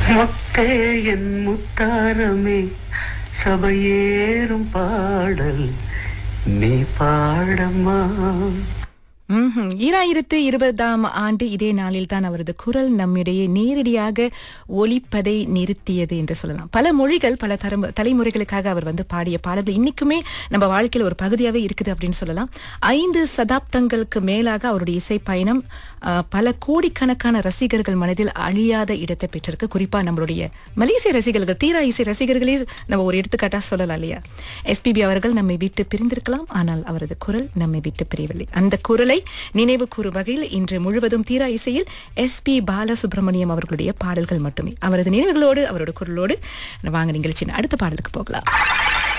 முத்தே என் முத்தாரமே சபையேறும் பாடல் நீ பாடம்மா ம்ஹும். ஈராயிரத்து இருபதாம் ஆண்டு இதே நாளில் தான் அவரது குரல் நம்மிடையே நேரடியாக ஒலிப்பதை நிறுத்தியது என்று சொல்லலாம் பல மொழிகள் பல தரம் தலைமுறைகளுக்காக அவர் வந்து பாடிய பாடல்கள் இன்னைக்குமே நம்ம வாழ்க்கையில் ஒரு பகுதியாகவே இருக்குது அப்படின்னு சொல்லலாம் ஐந்து சதாப்தங்களுக்கு மேலாக அவருடைய இசை பயணம் அஹ், பல கோடிக்கணக்கான ரசிகர்கள் மனதில் அழியாத இடத்தை பெற்றிருக்கு குறிப்பா நம்மளுடைய மலேசிய ரசிகர்கள் தீரா இசை ரசிகர்களே நம்ம ஒரு எடுத்துக்காட்டா சொல்லலாம் இல்லையா எஸ்பிபி அவர்கள் நம்மை விட்டு பிரிந்திருக்கலாம் ஆனால் அவரது குரல் நம்மை விட்டு பிரியவில்லை அந்த குரலை நினைவு கூறும் வகையில் இன்று முழுவதும் தீரா இசையில் எஸ்பி பாலசுப்ரமணியம் அவர்களுடைய பாடல்கள் மட்டுமே அவரது நினைவுகளோடு அவரோட குரலோடு வாங்க நிகழ்ச்சியின் அடுத்த பாடலுக்கு போகலாம்